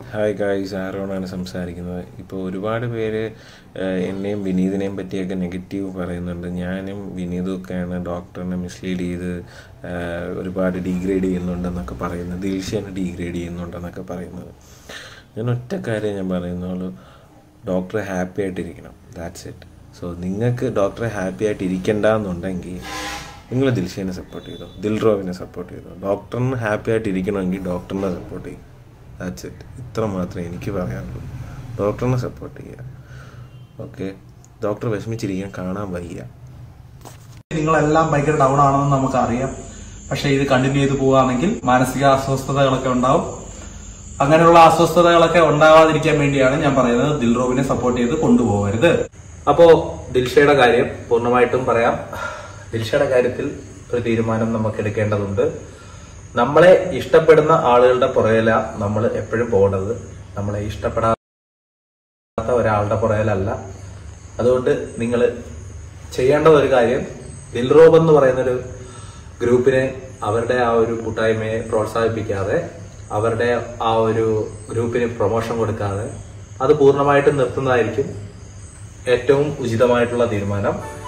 hi guys ആരോണാണ് സംസാരിക്കുന്നത് ഇപ്പോൾ ഒരുപാട് പേര് ഏഹ്, എന്നെയും വിനീതിനെയും പറ്റിയൊക്കെ നെഗറ്റീവ് പറയുന്നുണ്ട് ഞാനും വിനീതും ഒക്കെയാണ് ഡോക്ടറിനെ മിസ്ലീഡ് ചെയ്ത് ഏഹ്, ഒരുപാട് ഡീഗ്രേഡ് ചെയ്യുന്നുണ്ടെന്നൊക്കെ പറയുന്നത് ദിൽഷനെ ഡീഗ്രേഡ് ചെയ്യുന്നുണ്ടെന്നൊക്കെ പറയുന്നത് ഞാൻ ഒറ്റ കാര്യം ഞാൻ പറയുന്നുള്ളൂ ഡോക്ടറെ ഹാപ്പി ആയിട്ടിരിക്കണം ദാറ്റ്സ് ഇറ്റ് സോ നിങ്ങൾക്ക് ഡോക്ടറെ ഹാപ്പി ആയിട്ട് ഇരിക്കണ്ട എന്നുണ്ടെങ്കിൽ നിങ്ങൾ ദിൽഷേനെ സപ്പോർട്ട് ചെയ്തോ ദിൽറോവിനെ സപ്പോർട്ട് ചെയ്തോ ഡോക്ടറിന് ഹാപ്പി ആയിട്ട് ഇരിക്കണമെങ്കിൽ ഡോക്ടറിനെ സപ്പോർട്ട് ചെയ്യും ദാറ്റ്സ് ഇറ്റ് ഇത്ര മാത്രമേ എനിക്ക് പറയാനുള്ളൂ ഡോക്ടറിനെ സപ്പോർട്ട് ചെയ്യുക ഓക്കെ ഡോക്ടർ വിഷമിച്ചിരിക്കാൻ കാണാൻ വയ്യ നിങ്ങളെല്ലാം ഭയങ്കര ഡൗൺ ആണെന്ന് നമുക്കറിയാം പക്ഷെ ഇത് കണ്ടിന്യൂ ചെയ്ത് പോവുകയാണെങ്കിൽ മാനസിക അസ്വസ്ഥതകളൊക്കെ ഉണ്ടാവും അങ്ങനെയുള്ള അസ്വസ്ഥതകളൊക്കെ ഉണ്ടാവാതിരിക്കാൻ വേണ്ടിയാണ് ഞാൻ പറയുന്നത് ദിൽറോബിനെ സപ്പോർട്ട് ചെയ്ത് കൊണ്ടുപോകരുത് അപ്പോ ദിൽഷയുടെ കാര്യം പൂർണ്ണമായിട്ടും പറയാം ദിൽഷയുടെ കാര്യത്തിൽ ഒരു തീരുമാനം നമുക്ക് എടുക്കേണ്ടതുണ്ട് നമ്മളെ ഇഷ്ടപ്പെടുന്ന ആളുകളുടെ പുറകില നമ്മൾ എപ്പോഴും പോകേണ്ടത് നമ്മളെ ഇഷ്ടപ്പെടാത്ത ഒരാളുടെ പുറകിലല്ല അതുകൊണ്ട് നിങ്ങൾ ചെയ്യേണ്ട ഒരു കാര്യം ദിൽറോബ് എന്ന് പറയുന്നൊരു ഗ്രൂപ്പിനെ അവരുടെ ആ ഒരു കൂട്ടായ്മയെ പ്രോത്സാഹിപ്പിക്കാതെ അവരുടെ ആ ഒരു ഗ്രൂപ്പിന് പ്രൊമോഷൻ കൊടുക്കാതെ അത് പൂർണ്ണമായിട്ടും നിർത്തുന്നതായിരിക്കും ഏറ്റവും ഉചിതമായിട്ടുള്ള തീരുമാനം